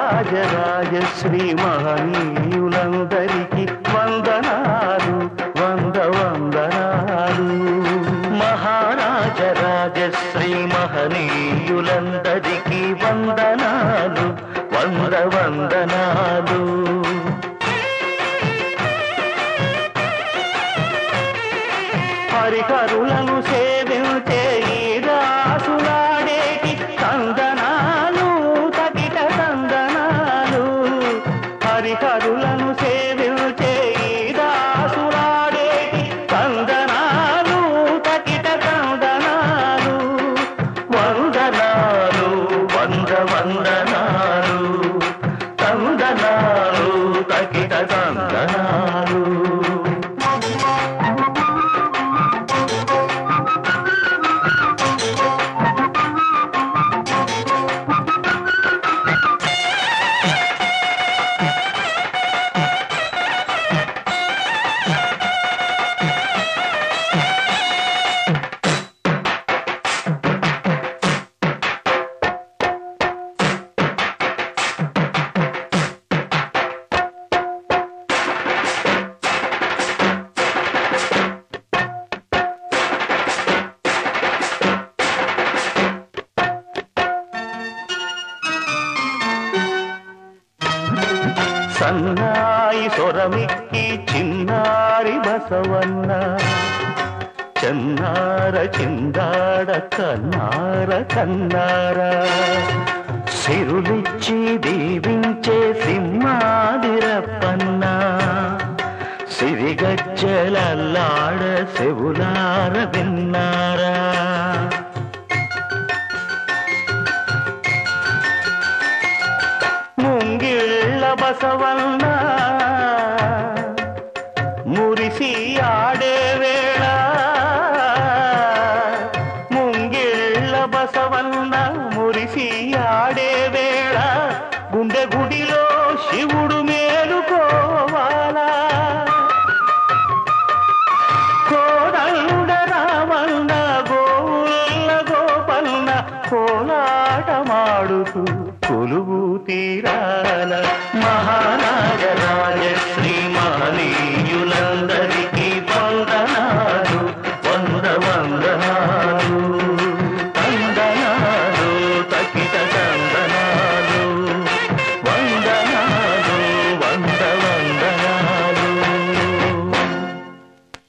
మహారాజరాజశ్రీ మహనీయులందరికీ వందనాలు వంద వందనాలు మహారాజరాజశ్రీ మహనీయులందరికీ వందనాలు వంద వందనాలు హరిహరులను సేవించే ఈ దాసులాడేటి కందనాలు తగిట కందనాలు హరిహరులను సేవించే ఈ దాసులాడేటి కందనాలు తగిట కందనాలు వందనాలు వంద వందనాలు కందనాలు తగిట కందనాలు సన్నాయి సొరమిక్కి చిన్నారి బసవన్న చెన్నార చిందాడ కన్నార కన్నార సిరులిచ్చి దీవించే సింహాదిరప్పన్న సిరిగజ్జలల్లాడ సెవులార విన్నారా ముంగిళ్ళ బసవన్న మురిసి ఆడే వేళ ముంగిళ్ళ బసవన్న మురిసి